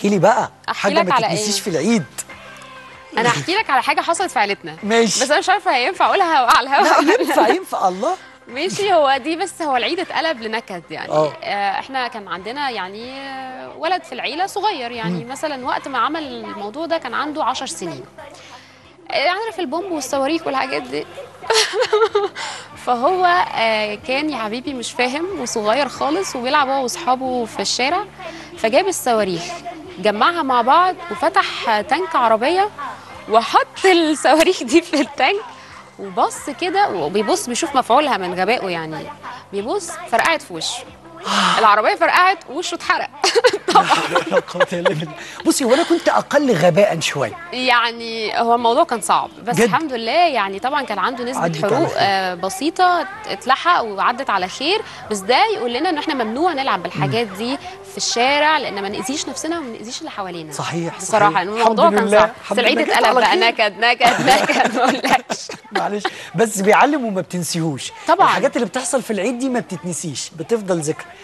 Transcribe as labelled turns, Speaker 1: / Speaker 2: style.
Speaker 1: احكي لي بقى
Speaker 2: أحكي
Speaker 1: حاجه
Speaker 2: لك
Speaker 1: ما
Speaker 2: على
Speaker 1: تتنسيش
Speaker 2: إيه؟
Speaker 1: في العيد
Speaker 2: انا هحكي لك على حاجه حصلت في عيلتنا
Speaker 1: ماشي.
Speaker 2: بس انا مش عارفه هينفع اقولها على الهوا
Speaker 1: لا ينفع ينفع الله
Speaker 2: ماشي هو دي بس هو العيد اتقلب لنكد يعني
Speaker 1: آه.
Speaker 2: آه احنا كان عندنا يعني آه، ولد في العيله صغير يعني مثلا وقت ما عمل الموضوع ده كان عنده عشر سنين آه، عارف البومب والصواريخ والحاجات دي فهو آه، كان يا حبيبي مش فاهم وصغير خالص وبيلعب هو واصحابه في الشارع فجاب الصواريخ جمعها مع بعض وفتح تانك عربيه وحط الصواريخ دي في التانك وبص كده وبيبص بيشوف مفعولها من غبائه يعني بيبص فرقعت في وشه العربيه فرقعت ووشه اتحرق
Speaker 1: لا قوة إلا بالله. بصي وانا كنت اقل غباء شويه
Speaker 2: يعني هو الموضوع كان صعب بس
Speaker 1: جد؟
Speaker 2: الحمد لله يعني طبعا كان عنده نسبه
Speaker 1: عدت على
Speaker 2: حروق
Speaker 1: خير.
Speaker 2: آه، بسيطه اتلحق وعدت على خير بس ده يقول لنا ان احنا ممنوع نلعب بالحاجات دي في الشارع لان ما ناذيش نفسنا وما ناذيش اللي حوالينا
Speaker 1: صحيح،
Speaker 2: بصراحه
Speaker 1: صحيح.
Speaker 2: لان الموضوع
Speaker 1: الحمد
Speaker 2: كان
Speaker 1: لله،
Speaker 2: صعب بس
Speaker 1: الحمد
Speaker 2: العيد
Speaker 1: لله، جت
Speaker 2: اتقلب
Speaker 1: على
Speaker 2: بقى
Speaker 1: خير.
Speaker 2: نكد نكد نكد ما اقولكش
Speaker 1: معلش بس بيعلم وما بتنسيهوش
Speaker 2: طبعاً.
Speaker 1: الحاجات اللي بتحصل في العيد دي ما بتتنسيش بتفضل ذكرى